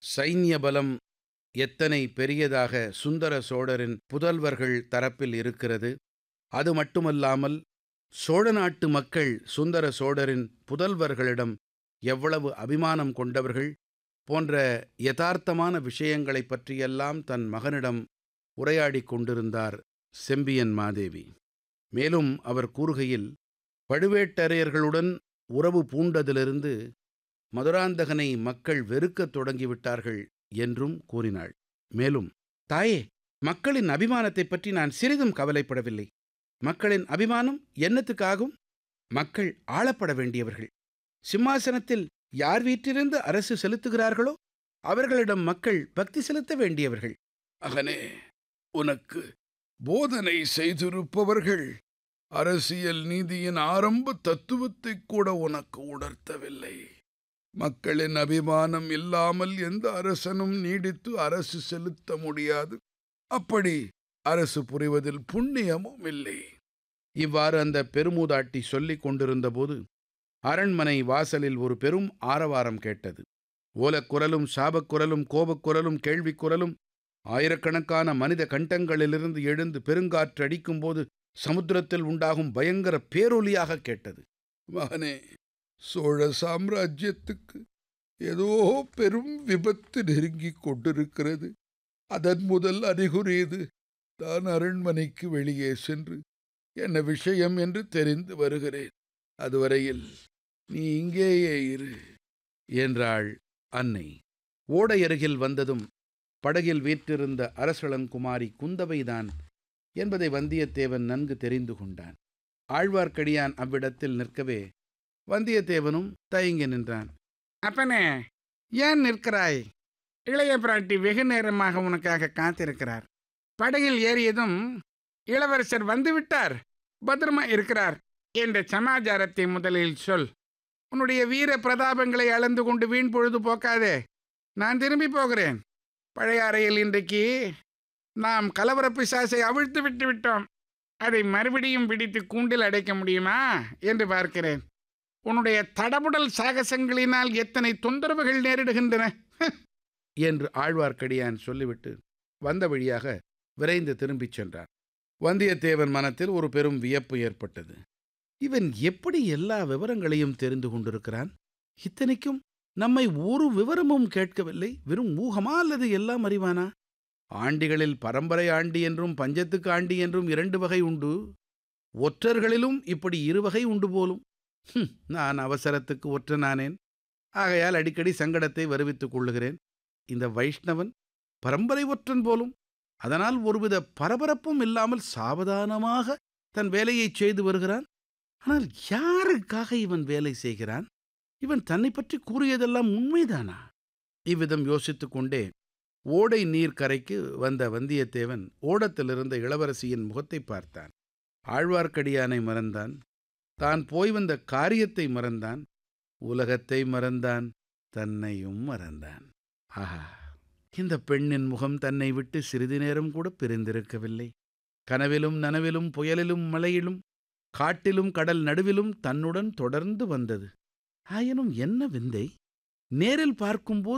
சைன்ய பலம் எத்தனை பெரியதாக சுந்தர சோழரின் புதல்வர்கள் தரப்பில் இருக்கிறது அது மட்டுமல்லாமல் சோழ நாட்டு மக்கள் சுந்தர சோழரின் புதல்வர்களிடம் எவ்வளவு அபிமானம் கொண்டவர்கள் போன்ற யதார்த்தமான விஷயங்களைப் பற்றியெல்லாம் தன் மகனிடம் உரையாடிக் கொண்டிருந்தார் செம்பியன் மாதேவி மேலும் அவர் கூறுகையில் பழுவேட்டரையர்களுடன் உறவு பூண்டதிலிருந்து மதுராந்தகனை மக்கள் வெறுக்கத் தொடங்கிவிட்டார்கள் என்றும் கூறினாள் மேலும் தாயே மக்களின் அபிமானத்தைப் பற்றி நான் சிறிதும் கவலைப்படவில்லை மக்களின் அபிமானம் என்னத்துக்காகும் மக்கள் ஆளப்பட வேண்டியவர்கள் சிம்மாசனத்தில் யார் வீற்றிருந்து அரசு செலுத்துகிறார்களோ அவர்களிடம் மக்கள் பக்தி செலுத்த வேண்டியவர்கள் மகனே உனக்கு போதனை செய்திருப்பவர்கள் அரசியல் நீதியின் ஆரம்ப தத்துவத்தை கூட உனக்கு உணர்த்தவில்லை மக்களின் அபிமானம் இல்லாமல் எந்த அரசனும் நீடித்து அரசு செலுத்த முடியாது அப்படி அரசு புரிவதில் புண்ணியமும் இல்லை இவ்வாறு அந்த பெருமூதாட்டி சொல்லிக் கொண்டிருந்தபோது அரண்மனை வாசலில் ஒரு பெரும் ஆரவாரம் கேட்டது ஓலக்குரலும் சாபக்குரலும் கோபக்குரலும் கேள்விக்குரலும் ஆயிரக்கணக்கான மனித கண்டங்களிலிருந்து எழுந்து பெருங்காற்று அடிக்கும்போது சமுத்திரத்தில் உண்டாகும் பயங்கர பேரொலியாக கேட்டது மகனே சோழ சாம்ராஜ்யத்துக்கு ஏதோ பெரும் விபத்து நெருங்கிக் கொண்டிருக்கிறது அதன் முதல் அறிகுறி இது தான் அரண்மனைக்கு வெளியே சென்று என்ன விஷயம் என்று தெரிந்து வருகிறேன் அதுவரையில் நீ இங்கேயே இரு என்றாள் அன்னை ஓடையருகில் வந்ததும் படகில் வீற்றிருந்த அரசளங்குமாரி குந்தவைதான் என்பதை வந்தியத்தேவன் நன்கு தெரிந்து கொண்டான் ஆழ்வார்க்கடியான் அவ்விடத்தில் நிற்கவே வந்தியத்தேவனும் தயங்கி நின்றான் அப்பனே ஏன் நிற்கிறாய் இளைய பிராட்டி வெகு நேரமாக உனக்காக காத்திருக்கிறார் படகில் ஏறியதும் இளவரசர் வந்துவிட்டார் பத்திரமா இருக்கிறார் என்ற சமாச்சாரத்தை முதலில் சொல் உன்னுடைய வீர பிரதாபங்களை அளந்து கொண்டு வீண் பொழுது போக்காதே நான் திரும்பி போகிறேன் பழைய அறையில் இன்றைக்கு நாம் கலவர பிசாசை அவிழ்த்து விட்டு விட்டோம் அதை மறுபடியும் பிடித்து கூண்டில் அடைக்க முடியுமா என்று பார்க்கிறேன் உன்னுடைய தடபுடல் சாகசங்களினால் எத்தனை தொந்தரவுகள் நேரிடுகின்றன என்று ஆழ்வார்க்கடியான் சொல்லிவிட்டு வந்த வழியாக விரைந்து திரும்பிச் சென்றான் வந்தியத்தேவன் மனத்தில் ஒரு பெரும் வியப்பு ஏற்பட்டது இவன் எப்படி எல்லா விவரங்களையும் தெரிந்து கொண்டிருக்கிறான் இத்தனைக்கும் நம்மை ஒரு விவரமும் கேட்கவில்லை வெறும் ஊகமா அல்லது எல்லாம் அறிவானா ஆண்டிகளில் பரம்பரை ஆண்டி என்றும் பஞ்சத்துக்கு ஆண்டி என்றும் இரண்டு வகை உண்டு ஒற்றர்களிலும் இப்படி இரு வகை உண்டு போலும் ஹும், நான் அவசரத்துக்கு ஒற்றனானேன் ஆகையால் அடிக்கடி சங்கடத்தை வருவித்துக் கொள்ளுகிறேன் இந்த வைஷ்ணவன் பரம்பரை ஒற்றன் போலும் அதனால் ஒருவித பரபரப்பும் இல்லாமல் சாவதானமாக தன் வேலையைச் செய்து வருகிறான் ஆனால் யாருக்காக இவன் வேலை செய்கிறான் இவன் தன்னை பற்றி கூறியதெல்லாம் உண்மைதானா இவ்விதம் யோசித்துக் கொண்டே ஓடை நீர் கரைக்கு வந்த வந்தியத்தேவன் ஓடத்திலிருந்த இளவரசியின் முகத்தை பார்த்தான் ஆழ்வார்க்கடியானை மறந்தான் தான் போய் வந்த காரியத்தை மறந்தான் உலகத்தை மறந்தான் தன்னையும் மறந்தான் ஆஹா இந்த பெண்ணின் முகம் தன்னை விட்டு சிறிது நேரம் கூட பிரிந்திருக்கவில்லை கனவிலும் நனவிலும் புயலிலும் மழையிலும் காட்டிலும் கடல் நடுவிலும் தன்னுடன் தொடர்ந்து வந்தது ஆயினும் என்ன விந்தை நேரில் பார்க்கும்போது